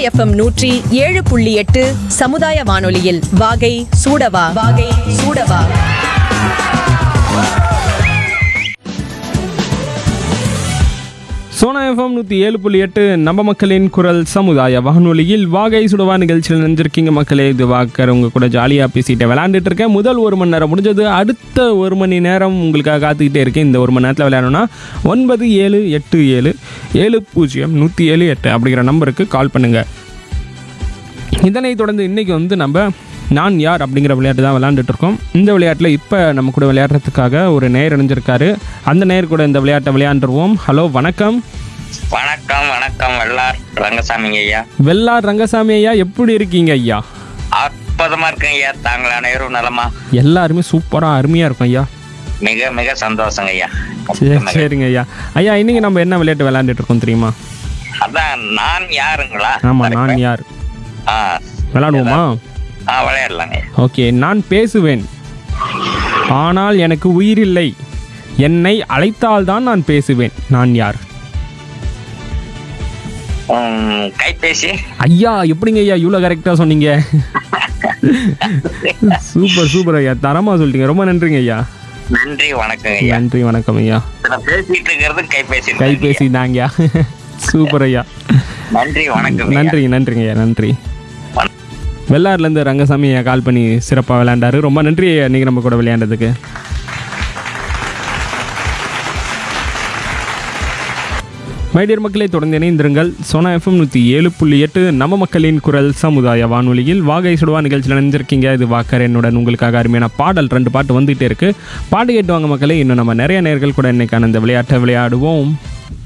FM நூற்றி ஏழு புள்ளி எட்டு சமுதாய வானொலியில் வாகை சூடவா வாகை சூடவா சோனா எஃப்எம் நூற்றி ஏழு புள்ளி எட்டு நம்ம மக்களின் குரல் சமுதாய வானொலியில் வாகை சுடவா நிகழ்ச்சியில் நினைஞ்சிருக்கீங்க மக்களே இது வாக்கர் உங்க கூட ஜாலியாக பேசிட்டு விளையாண்டுட்டு இருக்கேன் முதல் ஒரு மணி நேரம் முடிஞ்சது அடுத்த ஒரு மணி நேரம் உங்களுக்காக காத்துக்கிட்டே இருக்கேன் இந்த ஒரு மணி நேரத்தில் விளையாடணும்னா ஒன்பது ஏழு எட்டு ஏழு ஏழு பூஜ்ஜியம் நூற்றி ஏழு எட்டு அப்படிங்கிற நம்பருக்கு கால் பண்ணுங்கள் இதனைத் தொடர்ந்து இன்றைக்கி வந்து நம்ம நான் யார் அப்படிங்கிற விளையாட்டு தான் விளையாண்டுட்டு இருக்கோம் இந்த விளையாட்டில் இப்போ நம்ம கூட விளையாடுறதுக்காக ஒரு நேர் இணைஞ்சிருக்காரு அந்த நேர் கூட இந்த விளையாட்டை விளையாண்டுருவோம் ஹலோ வணக்கம் வணக்கம் வணக்கம் வெள்ளார் ரங்கசாமிங்க ஐயா வெள்ளார் ரங்கசாமி ஐயா எப்படி இருக்கீங்க ஐயா அற்புதமா இருக்குங்க ஐயா தாங்கள் அனைவரும் நலமா எல்லாருமே சூப்பராக அருமையாக இருக்கும் ஐயா மிக மிக சந்தோஷங்க ஐயா சரி சரிங்க ஐயா ஐயா இன்னைக்கு நம்ம என்ன விளையாட்டு விளையாண்டுட்டு இருக்கோம் தெரியுமா அதான் நான் யாருங்களா ஆமாம் நான் யார் ஆ விளையாடுவோமா ஆ விளையாடலாங்க ஐயா. ஓகே நான் பேசுவேன் ஆனால் எனக்கு உயிரில்லை என்னை அழைத்தால்தான் நான் பேசுவேன் நான் யார் உம், கைபேசி ஐயா எப்படிங்க ஐயா இவ்வளோ கரெக்டாக சொன்னீங்க சூப்பர் சூப்பர் ஐயா தரமாக சொல்லிட்டீங்க ரொம்ப நன்றிங்க ஐயா நன்றி வணக்கங்க ஐயா நன்றி வணக்கம் ஐயா நான் பேசிட்டு இருக்கிறது கைபேசி தான் கைபேசி தாங்கய்யா சூப்பர் ஐயா நன்றி வணக்கம் ஐயா. நன்றி நன்றிங்க ஐயா நன்றி வெள்ளாறுலேருந்து ரங்கசாமி ஐயா கால் பண்ணி சிறப்பாக விளையாண்டாரு ரொம்ப நன்றி ஐயா நீங்கள் நம்ம கூட விளையாண்டதுக்கு மைடியர் மக்களை தொடர்ந்து இணைந்திருங்கள் சோனா எஃப்எம் நூற்றி ஏழு புள்ளி எட்டு நம்ம மக்களின் குரல் சமுதாய வானொலியில் வாகை சுடுவா நிகழ்ச்சியில் நினைஞ்சிருக்கீங்க இது வாக்கர் என்னுடன் உங்களுக்காக அருமையான பாடல் ரெண்டு பாட்டு வந்துகிட்டே இருக்கு பாட்டு கேட்டு வாங்க மக்களே இன்னும் நம்ம நிறைய நேர்கள் கூட இன்னைக்கான இந்த விளையாட்டை விளையாடுவோம்